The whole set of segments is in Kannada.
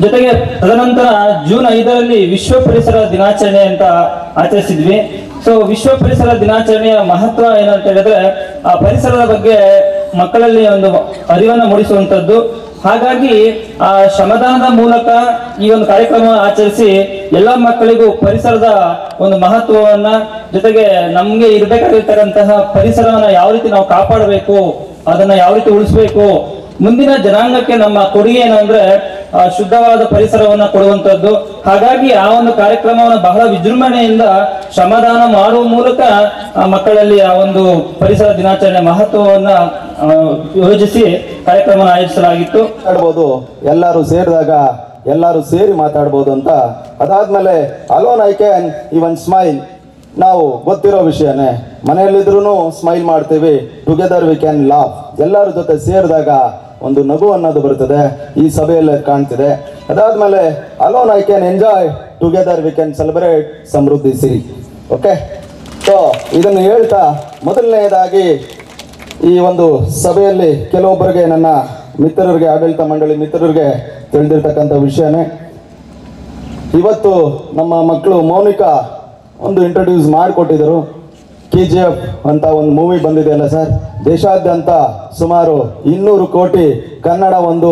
ಜೊತೆಗೆ ತದನಂತರ ಜೂನ್ ಐದರಲ್ಲಿ ವಿಶ್ವ ಪರಿಸರ ದಿನಾಚರಣೆ ಅಂತ ಆಚರಿಸಿದ್ವಿ ಸೊ ವಿಶ್ವ ಪರಿಸರ ದಿನಾಚರಣೆಯ ಮಹತ್ವ ಏನಂತ ಹೇಳಿದ್ರೆ ಆ ಪರಿಸರದ ಬಗ್ಗೆ ಮಕ್ಕಳಲ್ಲಿ ಒಂದು ಅರಿವನ್ನು ಮೂಡಿಸುವಂತದ್ದು ಹಾಗಾಗಿ ಆ ಶ್ರಮದಾನದ ಮೂಲಕ ಈ ಒಂದು ಕಾರ್ಯಕ್ರಮ ಆಚರಿಸಿ ಎಲ್ಲ ಮಕ್ಕಳಿಗೂ ಪರಿಸರದ ಒಂದು ಮಹತ್ವವನ್ನ ಜೊತೆಗೆ ನಮ್ಗೆ ಇರ್ಬೇಕಾಗಿರ್ತಕ್ಕಂತಹ ಪರಿಸರವನ್ನ ಯಾವ ರೀತಿ ನಾವು ಕಾಪಾಡಬೇಕು ಅದನ್ನ ಯಾವ ರೀತಿ ಉಳಿಸ್ಬೇಕು ಮುಂದಿನ ಜನಾಂಗಕ್ಕೆ ನಮ್ಮ ಕೊಡುಗೆ ಏನು ಅಂದ್ರೆ ಆ, ಶುದ್ಧವಾದ ಪರಿಸರವನ್ನ ಕೊಡುವಂತದ್ದು ಹಾಗಾಗಿ ಆ ಒಂದು ಕಾರ್ಯಕ್ರಮವನ್ನು ಬಹಳ ವಿಜೃಂಭಣೆಯಿಂದ ಶ್ರಮದಾನ ಮಾಡುವ ಮೂಲಕ ಆ ಮಕ್ಕಳಲ್ಲಿ ಆ ಒಂದು ಪರಿಸರ ದಿನಾಚರಣೆ ಮಹತ್ವವನ್ನ ಆ, ಯೋಜಿಸಿ ಕಾರ್ಯಕ್ರಮ ಆಯೋಜಿಸಲಾಗಿತ್ತು ಮಾತಾಡ್ಬೋದು ಎಲ್ಲರೂ ಸೇರಿದಾಗ ಎಲ್ಲರೂ ಸೇರಿ ಮಾತಾಡ್ಬೋದು ಅಂತ ಅದಾದ್ಮೇಲೆ alone I can even smile ನಾವು ಗೊತ್ತಿರೋ ವಿಷಯನೇ ಮನೆಯಲ್ಲಿದ್ರು ಸ್ಮೈಲ್ ಮಾಡ್ತೀವಿ ಟುಗೆದರ್ ವಿ ಕ್ಯಾನ್ ಲಾಫ್ ಎಲ್ಲರ ಜೊತೆ ಸೇರಿದಾಗ ಒಂದು ನಗು ಅನ್ನೋದು ಬರ್ತದೆ ಈ ಸಭೆಯಲ್ಲಿ ಕಾಣ್ತಿದೆ ಅದಾದ್ಮೇಲೆ alone I can enjoy together we can celebrate ಸಮೃದ್ಧಿ ಸಿರಿ ಓಕೆ ಸೊ ಇದನ್ನು ಹೇಳ್ತಾ ಮೊದಲನೆಯದಾಗಿ ಈ ಒಂದು ಸಭೆಯಲ್ಲಿ ಕೆಲವೊಬ್ಬರಿಗೆ ನನ್ನ ಮಿತ್ರರಿಗೆ ಆಡಳಿತ ಮಂಡಳಿ ಮಿತ್ರರಿಗೆ ತಿಳಿದಿರ್ತಕ್ಕಂಥ ವಿಷಯನೇ ಇವತ್ತು ನಮ್ಮ ಮಕ್ಕಳು ಮೌನಿಕಾ ಒಂದು ಇಂಟ್ರೊಡ್ಯೂಸ್ ಮಾಡಿಕೊಟ್ಟಿದ್ದರು ಕೆ ಜಿ ಎಫ್ ಅಂತ ಒಂದು ಮೂವಿ ಬಂದಿದೆಯಲ್ಲ ಸರ್ ದೇಶಾದ್ಯಂತ ಸುಮಾರು ಇನ್ನೂರು ಕೋಟಿ ಕನ್ನಡ ಒಂದು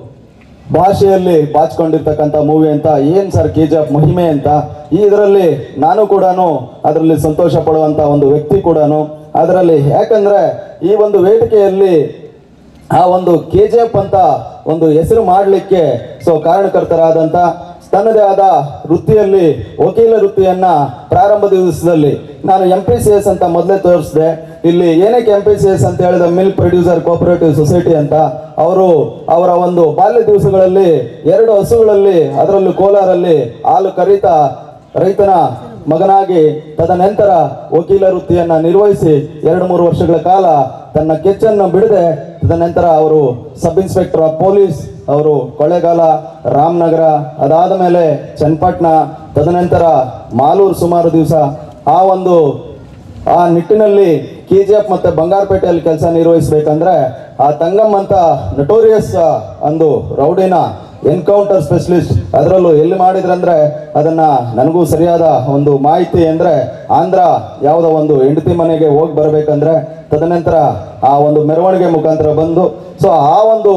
ಭಾಷೆಯಲ್ಲಿ ಬಾಚ್ಕೊಂಡಿರ್ತಕ್ಕಂಥ ಮೂವಿ ಅಂತ ಏನು ಸರ್ ಕೆ ಜಿ ಎಫ್ ಮಹಿಮೆ ಅಂತ ಈ ಇದರಲ್ಲಿ ನಾನು ಕೂಡ ಅದರಲ್ಲಿ ಸಂತೋಷ ಪಡುವಂಥ ಒಂದು ವ್ಯಕ್ತಿ ಕೂಡ ಅದರಲ್ಲಿ ಯಾಕಂದ್ರೆ ಈ ಒಂದು ವೇದಿಕೆಯಲ್ಲಿ ಆ ಒಂದು ಕೆ ಜಿ ಎಫ್ ಅಂತ ಒಂದು ಹೆಸರು ಮಾಡಲಿಕ್ಕೆ ಸೊ ಕಾರಣಕರ್ತರಾದಂಥ ತನ್ನದೇ ಆದ ವೃತ್ತಿಯಲ್ಲಿ ವಕೀಲ ವೃತ್ತಿಯನ್ನ ಪ್ರಾರಂಭ ದಿವಸದಲ್ಲಿ ನಾನು ಎಂ ಪಿ ಸಿ ಎಸ್ ಅಂತ ಮೊದಲೇ ತೋರಿಸಿದೆ ಇಲ್ಲಿ ಏನಕ್ಕೆ ಎಂ ಪಿ ಸಿ ಎಸ್ ಅಂತ ಹೇಳಿದ ಮಿಲ್ಕ್ ಪ್ರೊಡ್ಯೂಸರ್ ಕೋಪರೇಟಿವ್ ಸೊಸೈಟಿ ಅಂತ ಅವರು ಅವರ ಒಂದು ಬಾಲ್ಯ ದಿವಸಗಳಲ್ಲಿ ಎರಡು ಹಸುಗಳಲ್ಲಿ ಅದರಲ್ಲೂ ಕೋಲಾರಲ್ಲಿ ಹಾಲು ಕರೀತಾ ರೈತನ ಮಗನಾಗಿ ತದನಂತರ ವಕೀಲ ವೃತ್ತಿಯನ್ನ ನಿರ್ವಹಿಸಿ ಎರಡು ಮೂರು ವರ್ಷಗಳ ಕಾಲ ತನ್ನ ಕೆಚ್ಚನ್ನು ಬಿಡದೆ ತದನಂತರ ಅವರು ಸಬ್ ಇನ್ಸ್ಪೆಕ್ಟರ್ ಆಫ್ ಪೊಲೀಸ್ ಅವರು ಕೊಳ್ಳೇಗಾಲ ರಾಮನಗರ ಅದಾದ ಮೇಲೆ ಚನ್ನಪಟ್ಟಣ ತದನಂತರ ಮಾಲೂರು ಸುಮಾರು ದಿವಸ ಆ ಒಂದು ಆ ನಿಟ್ಟಿನಲ್ಲಿ ಕೆ ಜಿ ಎಫ್ ಮತ್ತೆ ಬಂಗಾರಪೇಟೆಯಲ್ಲಿ ಕೆಲಸ ನಿರ್ವಹಿಸಬೇಕಂದ್ರೆ ಆ ತಂಗಮ್ ಅಂತ ನಟೋರಿಯಸ್ ಒಂದು ರೌಡಿನ ಎನ್ಕೌಂಟರ್ ಸ್ಪೆಷಲಿಸ್ಟ್ ಅದರಲ್ಲೂ ಎಲ್ಲಿ ಮಾಡಿದ್ರಂದ್ರೆ ಅದನ್ನ ನನಗೂ ಸರಿಯಾದ ಒಂದು ಮಾಹಿತಿ ಅಂದ್ರೆ ಆಂಧ್ರ ಯಾವುದೋ ಒಂದು ಹೆಂಡತಿ ಮನೆಗೆ ಹೋಗಿ ಬರಬೇಕಂದ್ರೆ ತದನಂತರ ಆ ಒಂದು ಮೆರವಣಿಗೆ ಮುಖಾಂತರ ಬಂದು ಸೊ ಆ ಒಂದು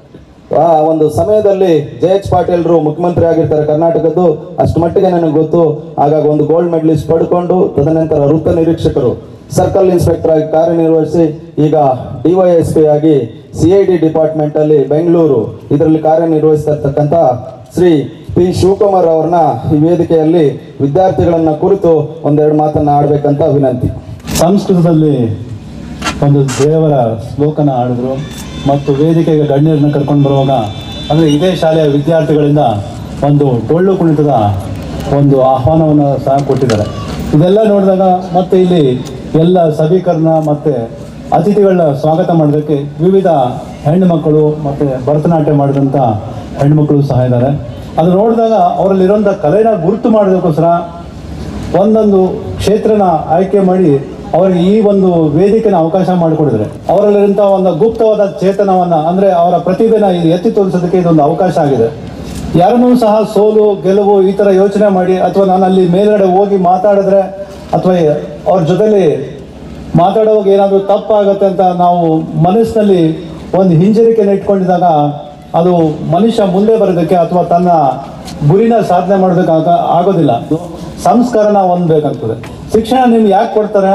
ಆ ಒಂದು ಸಮಯದಲ್ಲಿ ಜೆ ಎಚ್ ಪಾಟೀಲ್ರು ಮುಖ್ಯಮಂತ್ರಿ ಆಗಿರ್ತಾರೆ ಕರ್ನಾಟಕದ್ದು ಅಷ್ಟು ಮಟ್ಟಿಗೆ ನನಗೆ ಗೊತ್ತು ಹಾಗಾಗಿ ಒಂದು ಗೋಲ್ಡ್ ಮೆಡಲಿಸ್ಟ್ ಪಡ್ಕೊಂಡು ತದನಂತರ ವೃತ್ತ ನಿರೀಕ್ಷಕರು ಸರ್ಕಲ್ ಇನ್ಸ್ಪೆಕ್ಟರ್ ಆಗಿ ಕಾರ್ಯನಿರ್ವಹಿಸಿ ಈಗ ಡಿವೈಎಸ್ ಪಿ ಆಗಿ ಸಿ ಐ ಡಿ ಡಿಪಾರ್ಟ್ಮೆಂಟ್ ಅಲ್ಲಿ ಬೆಂಗಳೂರು ಇದರಲ್ಲಿ ಕಾರ್ಯನಿರ್ವಹಿಸ್ತಾ ಇರ್ತಕ್ಕಂಥ ಶ್ರೀ ಪಿ ಶಿವಕುಮಾರ್ ಅವ್ರನ್ನ ಈ ವೇದಿಕೆಯಲ್ಲಿ ವಿದ್ಯಾರ್ಥಿಗಳನ್ನ ಕುರಿತು ಒಂದೆರಡು ಮಾತನ್ನ ಆಡ್ಬೇಕಂತ ವಿನಂತಿ ಸಂಸ್ಕೃತದಲ್ಲಿ ಒಂದು ದೇವರ ಶ್ಲೋಕನ ಆಡಿದ್ರು ಮತ್ತು ವೇದಿಕೆಗೆ ಗಣ್ಯರನ್ನ ಕರ್ಕೊಂಡು ಬರುವಾಗ ಅಂದರೆ ಇದೇ ಶಾಲೆಯ ವಿದ್ಯಾರ್ಥಿಗಳಿಂದ ಒಂದು ಡೊಳ್ಳು ಕುಣಿತದ ಒಂದು ಆಹ್ವಾನವನ್ನು ಸಹ ಕೊಟ್ಟಿದ್ದಾರೆ ಇದೆಲ್ಲ ನೋಡಿದಾಗ ಮತ್ತೆ ಇಲ್ಲಿ ಎಲ್ಲ ಸಭೀಕರಣ ಮತ್ತು ಅತಿಥಿಗಳನ್ನ ಸ್ವಾಗತ ಮಾಡೋದಕ್ಕೆ ವಿವಿಧ ಹೆಣ್ಣುಮಕ್ಕಳು ಮತ್ತು ಭರತನಾಟ್ಯ ಮಾಡಿದಂಥ ಹೆಣ್ಮಕ್ಳು ಸಹ ಇದ್ದಾರೆ ಅದು ನೋಡಿದಾಗ ಅವರಲ್ಲಿರುವಂಥ ಕಲೆನ ಗುರುತು ಮಾಡೋದಕ್ಕೋಸ್ಕರ ಒಂದೊಂದು ಕ್ಷೇತ್ರನ ಆಯ್ಕೆ ಮಾಡಿ ಅವರಿಗೆ ಈ ಒಂದು ವೇದಿಕೆನ ಅವಕಾಶ ಮಾಡಿಕೊಡಿದ್ರೆ ಅವರಲ್ಲಿರುವಂಥ ಒಂದು ಗುಪ್ತವಾದ ಚೇತನವನ್ನ ಅಂದ್ರೆ ಅವರ ಪ್ರತಿಭೆನ ಇದು ಎತ್ತಿ ತೋರಿಸೋದಕ್ಕೆ ಇದೊಂದು ಅವಕಾಶ ಆಗಿದೆ ಯಾರನ್ನೂ ಸಹ ಸೋಲು ಗೆಲುವು ಈ ಥರ ಯೋಚನೆ ಮಾಡಿ ಅಥವಾ ನಾನು ಅಲ್ಲಿ ಮೇಲ್ಗಡೆ ಹೋಗಿ ಮಾತಾಡಿದ್ರೆ ಅಥವಾ ಅವ್ರ ಜೊತೆಲಿ ಮಾತಾಡುವಾಗ ಏನಾದರೂ ತಪ್ಪಾಗುತ್ತೆ ಅಂತ ನಾವು ಮನಸ್ಸಿನಲ್ಲಿ ಒಂದು ಹಿಂಜರಿಕೆನ ಇಟ್ಕೊಂಡಿದ್ದಾಗ ಅದು ಮನುಷ್ಯ ಮುಂದೆ ಬರೋದಕ್ಕೆ ಅಥವಾ ತನ್ನ ಗುರಿನ ಸಾಧನೆ ಮಾಡೋದಕ್ಕೆ ಆಗ- ಆಗೋದಿಲ್ಲ ಸಂಸ್ಕಾರನ ಹೊಂದಬೇಕಾಗ್ತದೆ ಶಿಕ್ಷಣ ನಿಮ್ಗೆ ಯಾಕೆ ಕೊಡ್ತಾರೆ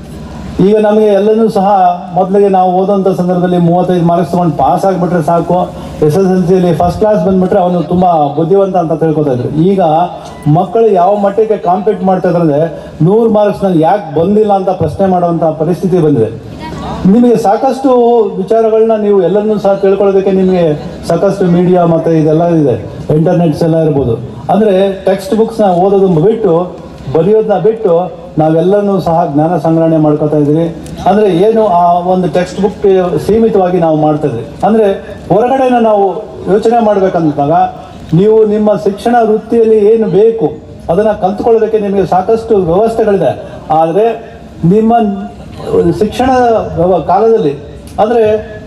ಈಗ ನಮಗೆ ಎಲ್ಲನೂ ಸಹ ಮೊದಲಿಗೆ ನಾವು ಓದೋಂಥ ಸಂದರ್ಭದಲ್ಲಿ ಮೂವತ್ತೈದು ಮಾರ್ಕ್ಸ್ ತೊಗೊಂಡು ಪಾಸ್ ಆಗಿಬಿಟ್ರೆ ಸಾಕು ಎಸ್ ಎಸ್ ಎಲ್ ಸಿಯಲ್ಲಿ ಫಸ್ಟ್ ಕ್ಲಾಸ್ ಬಂದ್ಬಿಟ್ರೆ ಅವನು ತುಂಬ ಬುದ್ಧಿವಂತ ಅಂತ ತಿಳ್ಕೊತಾ ಇದ್ರು ಈಗ ಮಕ್ಕಳು ಯಾವ ಮಟ್ಟಕ್ಕೆ ಕಾಂಪೀಟ್ ಮಾಡ್ತಾ ಇದ್ದಾರೆ ಅಂದರೆ ನೂರು ಮಾರ್ಕ್ಸ್ನಲ್ಲಿ ಯಾಕೆ ಬಂದಿಲ್ಲ ಅಂತ ಪ್ರಶ್ನೆ ಮಾಡುವಂಥ ಪರಿಸ್ಥಿತಿ ಬಂದಿದೆ ನಿಮಗೆ ಸಾಕಷ್ಟು ವಿಚಾರಗಳನ್ನ ನೀವು ಎಲ್ಲರನ್ನೂ ಸಹ ತಿಳ್ಕೊಳ್ಳೋದಕ್ಕೆ ನಿಮಗೆ ಸಾಕಷ್ಟು ಮೀಡಿಯಾ ಮತ್ತು ಇದೆಲ್ಲ ಇದೆ ಇಂಟರ್ನೆಟ್ಸ್ ಎಲ್ಲ ಇರ್ಬೋದು ಅಂದರೆ ಟೆಕ್ಸ್ಟ್ ಬುಕ್ಸ್ನ ಓದೋದು ಬಿಟ್ಟು ಬರೆಯೋದನ್ನ ಬಿಟ್ಟು ನಾವೆಲ್ಲನೂ ಸಹ ಜ್ಞಾನ ಸಂಗ್ರಹಣೆ ಮಾಡ್ಕೊತಾ ಇದ್ದೀವಿ ಅಂದರೆ ಏನು ಆ ಒಂದು ಟೆಕ್ಸ್ಟ್ ಬುಕ್ ಸೀಮಿತವಾಗಿ ನಾವು ಮಾಡ್ತಾ ಇದ್ವಿ ಅಂದರೆ ಹೊರಗಡೆನ ನಾವು ಯೋಚನೆ ಮಾಡ್ಬೇಕಂದಾಗ ನೀವು ನಿಮ್ಮ ಶಿಕ್ಷಣ ವೃತ್ತಿಯಲ್ಲಿ ಏನು ಬೇಕು ಅದನ್ನು ಕಲ್ತ್ಕೊಳ್ಳೋದಕ್ಕೆ ನಿಮಗೆ ಸಾಕಷ್ಟು ವ್ಯವಸ್ಥೆಗಳಿದೆ ಆದರೆ ನಿಮ್ಮ ಶಿಕ್ಷಣ ವ್ಯವ- ಕಾಲದಲ್ಲಿ ಅಂದರೆ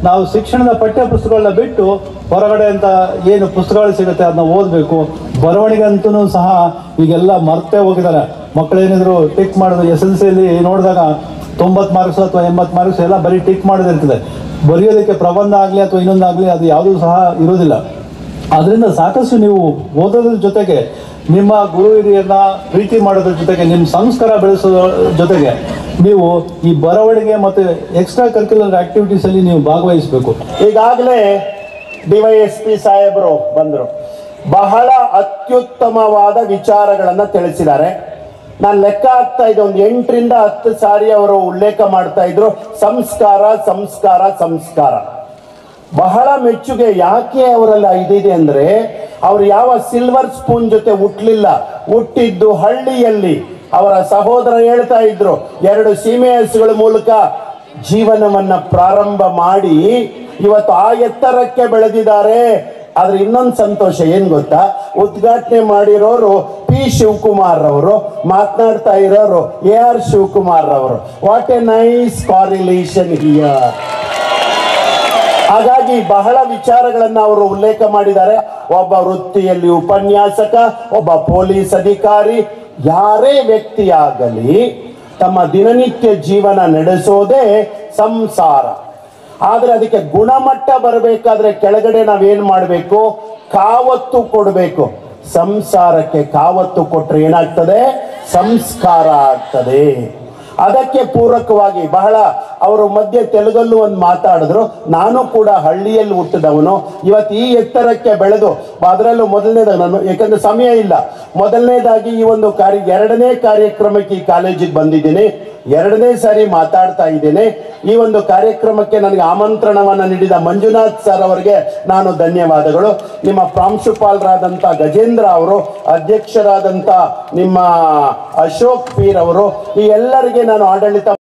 ನಾವು ಶಿಕ್ಷಣದ ಪಠ್ಯ ಪುಸ್ತಕಗಳನ್ನ ಬಿಟ್ಟು ಹೊರಗಡೆ ಅಂತ ಏನು ಪುಸ್ತಕಗಳು ಸಿಗುತ್ತೆ ಅದನ್ನ ಓದಬೇಕು ಬರವಣಿಗೆ ಅಂತೂ ಸಹ ಈಗೆಲ್ಲ ಮರ್ತೇ ಹೋಗಿದ್ದಾರೆ ಮಕ್ಕಳೇನಿದ್ರು ಟಿಕ್ ಮಾಡೋದು ಎಸ್ ಎಲ್ ಸಿಯಲ್ಲಿ ನೋಡಿದಾಗ ತೊಂಬತ್ತು ಮಾರ್ಕ್ಸ್ ಅಥವಾ ಎಂಬತ್ತು ಮಾರ್ಕ್ಸ್ ಎಲ್ಲ ಬರೀ ಟಿಕ್ ಮಾಡೋದಿರ್ತದೆ ಬರೆಯೋದಕ್ಕೆ ಪ್ರಬಂಧ ಆಗಲಿ ಅಥವಾ ಇನ್ನೊಂದಾಗಲಿ ಅದು ಯಾವುದೂ ಸಹ ಇರೋದಿಲ್ಲ ಅದರಿಂದ ಸಾಕಷ್ಟು ನೀವು ಓದೋದ್ರ ಜೊತೆಗೆ ನಿಮ್ಮ ಗುರು ಹಿರಿಯರನ್ನ ಪ್ರೀತಿ ಮಾಡೋದ್ರ ಜೊತೆಗೆ ನಿಮ್ಮ ಸಂಸ್ಕಾರ ಬೆಳೆಸೋದ್ರ ಜೊತೆಗೆ ನೀವು ಈ ಬರವಣಿಗೆ ಮತ್ತು ಎಕ್ಸ್ಟ್ರಾ ಕರಿಕ್ಯುಲರ್ ಆಕ್ಟಿವಿಟೀಸಲ್ಲಿ ನೀವು ಭಾಗವಹಿಸಬೇಕು ಈಗಾಗಲೇ ಡಿವೈಎಸ್ಪಿ ಸಾಹೇಬರು ಬಂದರು ಬಹಳ ಅತ್ಯುತ್ತಮವಾದ ವಿಚಾರಗಳನ್ನ ತಿಳಿಸಿದ್ದಾರೆ ನಾನು ಲೆಕ್ಕ ಹಾಕ್ತಾ ಇದ್ದೆ ಒಂದು ಎಂಟರಿಂದ ಹತ್ತು ಸಾರಿ ಅವರು ಉಲ್ಲೇಖ ಮಾಡ್ತಾ ಇದ್ರು ಸಂಸ್ಕಾರ ಸಂಸ್ಕಾರ ಸಂಸ್ಕಾರ ಬಹಳ ಮೆಚ್ಚುಗೆ ಯಾಕೆ ಅವರೆಲ್ಲ ಇದಿದೆ ಅಂದ್ರೆ ಅವ್ರು ಯಾವ ಸಿಲ್ವರ್ ಸ್ಪೂನ್ ಜೊತೆ ಹುಟ್ಲಿಲ್ಲ ಹುಟ್ಟಿದ್ದು ಹಳ್ಳಿಯಲ್ಲಿ ಅವರ ಸಹೋದರ ಹೇಳ್ತಾ ಇದ್ರು ಎರಡು ಸೀಮೆ ಹಸುಗಳ ಮೂಲಕ ಜೀವನವನ್ನ ಪ್ರಾರಂಭ ಮಾಡಿ ಇವತ್ತು ಆ ಎತ್ತರಕ್ಕೆ ಬೆಳೆದಿದ್ದಾರೆ ಆದ್ರೆ ಇನ್ನೊಂದು ಸಂತೋಷ ಏನ್ ಗೊತ್ತಾ ಉದ್ಘಾಟನೆ ಮಾಡಿರೋರು ಪಿ ಶಿವಕುಮಾರ್ ಅವರು ಮಾತನಾಡ್ತಾ ಇರೋರು ಎ ಆರ್ ಶಿವಕುಮಾರ್ ಅವರು what a nice correlation here ಹಾಗಾಗಿ ಬಹಳ ವಿಚಾರಗಳನ್ನ ಅವರು ಉಲ್ಲೇಖ ಮಾಡಿದ್ದಾರೆ ಒಬ್ಬ ವೃತ್ತಿಯಲ್ಲಿ ಉಪನ್ಯಾಸಕ ಒಬ್ಬ ಪೊಲೀಸ್ ಅಧಿಕಾರಿ ಯಾರೇ ವ್ಯಕ್ತಿಯಾಗಲಿ ತಮ್ಮ ದಿನನಿತ್ಯ ಜೀವನ ನಡೆಸೋದೇ ಸಂಸಾರ ಆದ್ರೆ ಅದಕ್ಕೆ ಗುಣಮಟ್ಟ ಬರಬೇಕಾದ್ರೆ ಕೆಳಗಡೆ ನಾವೇನ್ ಮಾಡಬೇಕು ಕಾವತ್ತು ಕೊಡಬೇಕು ಸಂಸಾರಕ್ಕೆ ಕಾವತ್ತು ಕೊಟ್ರೆ ಏನಾಗ್ತದೆ ಸಂಸ್ಕಾರ ಆಗ್ತದೆ ಅದಕ್ಕೆ ಪೂರಕವಾಗಿ ಬಹಳ ಅವರು ಮಧ್ಯೆ ತೆಲುಗಲ್ಲೂ ಒಂದು ಮಾತಾಡಿದ್ರು ನಾನು ಕೂಡ ಹಳ್ಳಿಯಲ್ಲಿ ಹುಟ್ಟಿದವನು ಇವತ್ತು ಈ ಎತ್ತರಕ್ಕೆ ಬೆಳೆದು ಅದರಲ್ಲೂ ಮೊದಲನೇದಾಗಿ ನಾನು ಯಾಕಂದ್ರೆ ಸಮಯ ಇಲ್ಲ ಮೊದಲನೇದಾಗಿ ಈ ಒಂದು ಕಾರ್ಯ ಎರಡನೇ ಕಾರ್ಯಕ್ರಮಕ್ಕೆ ಈ ಕಾಲೇಜಿಗೆ ಬಂದಿದ್ದೀನಿ ಎರಡನೇ ಸಾರಿ ಮಾತಾಡ್ತಾ ಇದ್ದೇನೆ ಈ ಒಂದು ಕಾರ್ಯಕ್ರಮಕ್ಕೆ ನನಗೆ ಆಮಂತ್ರಣವನ್ನು ನೀಡಿದ ಮಂಜುನಾಥ್ ಸರ್ ಅವರಿಗೆ ನಾನು ಧನ್ಯವಾದಗಳು ನಿಮ್ಮ ಪ್ರಾಂಶುಪಾಲರಾದಂಥ ಗಜೇಂದ್ರ ಅವರು ಅಧ್ಯಕ್ಷರಾದಂಥ ನಿಮ್ಮ ಅಶೋಕ್ ಪೀರ್ ಅವರು ಈ ಎಲ್ಲರಿಗೆ ನಾನು ಆಡಳಿತ